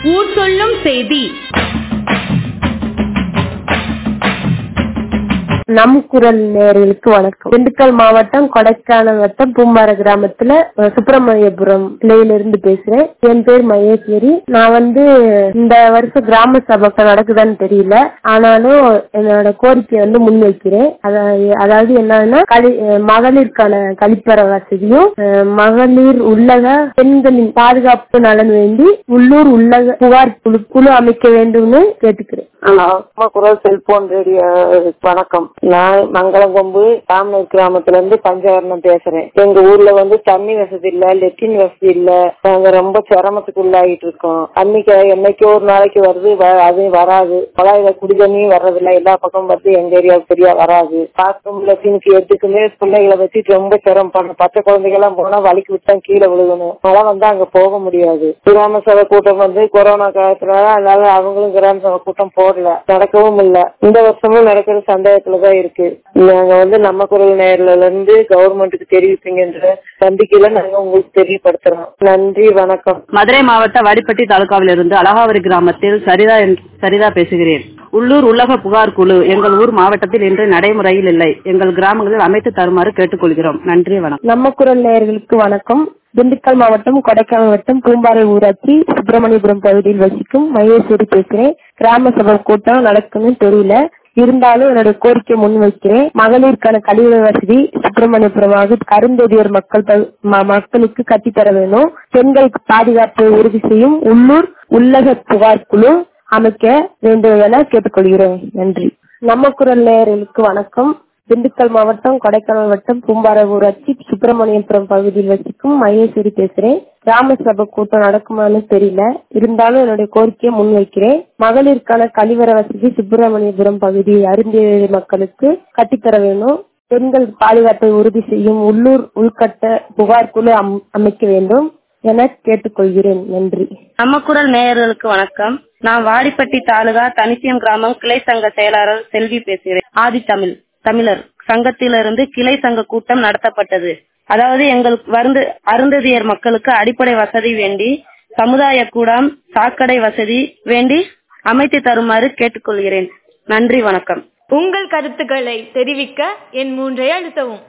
ஊர் சொல்லும் செய்தி நம் குரல் நேயர்களுக்கு வணக்கம் திண்டுக்கல் மாவட்டம் கொடைக்கானல் வட்டம் பூம்பாறை கிராமத்துல அஹ், சுப்பிரமணியபுரம் கிளையிலிருந்து பேசுறேன் என் பேர் மகேஸ்வரி நான் வந்து இந்த வருஷம் கிராம சபை நடக்குதான்னு தெரியல ஆனாலும் என்னோட கோரிக்கை வந்து முன்வைக்கிறேன் அதாவது அதாவது என்னன்னா கழி அஹ், மகளிருக்கான கழிப்பற வசதியும் அஹ், மகளிர் உள்ளக பெண்களின் பாதுகாப்பு நலன் வேண்டி உள்ளூர் உள்ளக புகார் குழு குழு அமைக்க வேண்டும்னு கேட்டுக்கிறேன் அம்மா குரல் செல்போன் ரேடியோ வணக்கம் நான் மங்களங்கொம்பு ராமனூர் கிராமத்துல இருந்து பஞ்சவர்ணம் பேசுறேன் எங்க ஊர்ல வந்து தண்ணி வசதி இல்ல லெட்டின் வசதி இல்ல நாங்க ரொம்ப சிரமத்துக்கு உள்ளாகிட்டு இருக்கோம் அன்னைக்கு என்னைக்கோ ஒரு நாளைக்கு வருது வ- அது வராது குழாயில குடி தண்ணியும் வர்றதில்ல எல்லா பக்கமும் வருது எங்க ஏரியாவுக்கு சரியா வராது பாத்ரூம் லெட்டினுக்கு எதுக்குமே பிள்ளைகளை வச்சுட்டு ரொம்ப சிரமப்படணும் பச்சை குழந்தைங்க எல்லாம் போனா வலிக்கு விட்டா கீழே விழுகணும் மழை வந்தா அங்க போக முடியாது கிராம சபை கூட்டம் வந்து கொரோனா காலத்துல அதனால அவங்களும் கிராம சபை கூட்டம் போடல நடக்கவும் இல்ல இந்த வருஷமும் நடக்கிற சந்தேகத்துலதான் இருக்கு நாங்க வந்து நம்ம குரல் நேரில இருந்து கவர்மெண்ட்டுக்கு தெரிவிப்பீங்கன்ற நம்பிக்கையில நாங்க உங்களுக்கு தெரியப்படுத்துறோம் நன்றி வணக்கம் மதுரை மாவட்ட வாடிப்பட்டி தாலுகாவிலிருந்து அழகாவரி கிராமத்தில் சரிதா என்- சரிதா பேசுகிறேன் உள்ளூர் உள்ளக புகார் குழு எங்கள் ஊர் மாவட்டத்தில் இன்று நடைமுறையில் இல்லை எங்கள் கிராமங்களில் அமைத்து தருமாறு கேட்டுக்கொள்கிறோம் நன்றி வணக்கம் நம்ம குரல் நேயர்களுக்கு வணக்கம் திண்டுக்கல் மாவட்டம் கொடைக்கானல் வட்டம் பூம்பாறை ஊராட்சி சுப்பிரமணியபுரம் பகுதியில் வசிக்கும் மகேஸ்வரி பேசுறேன் கிராம சபை கூட்டம் நடக்குன்னு தெரியல இருந்தாலும் என்னோட கோரிக்கை முன் வைக்கிறேன் மகளிருக்கான கழிவு வசதி சுப்பிரமணியபுரமாக கருந்தொடியர் மக்கள் பகு- ம- மக்களுக்கு கட்டித்தர வேணும் பெண்களுக்கு பாதுகாப்பை உறுதி செய்யும் உள்ளூர் உள்ளக புகார் குழு அமைக்க வேண்டும் என கேட்டுக்கொள்கிறேன் நன்றி நம்ம குரல் நேயர்களுக்கு வணக்கம் திண்டுக்கல் மாவட்டம் கொடைக்கானல் வட்டம் பூம்பாறை ஊராட்சி சுப்பிரமணியபுரம் பகுதியில் வசிக்கும் மகேஸ்வரி பேசுறேன் கிராம சபை கூட்டம் நடக்குமான்னு தெரியல இருந்தாலும் என்னுடைய கோரிக்கையை முன்வைக்கிறேன் மகளிருக்கான கழிவற வசதி சுப்பிரமணியபுரம் பகுதி அருந்திய மக்களுக்கு கட்டித்தர வேணும் பெண்கள் பாதுகாப்பை உறுதி செய்யும் உள்ளூர் உள்கட்ட புகார் குழு அம்- அமைக்க வேண்டும் என கேட்டுக்கொள்கிறேன் நன்றி நம்ம குரல் நேயர்களுக்கு வணக்கம் நான் வாடிப்பட்டி தாலுகா தனிச்சியம் கிராமம் கிளை சங்க செயலாளர் செல்வி பேசுகிறேன் ஆதி தமிழ் தமிழர் சங்கத்திலிருந்து கிளை சங்க கூட்டம் நடத்தப்பட்டது அதாவது எங்கள் வருந்து அருந்ததியர் மக்களுக்கு அடிப்படை வசதி வேண்டி சமுதாய கூடம் சாக்கடை வசதி வேண்டி அமைத்து தருமாறு கேட்டுக்கொள்கிறேன் நன்றி வணக்கம் உங்கள் கருத்துக்களை தெரிவிக்க என் மூன்றை அழுத்தவும்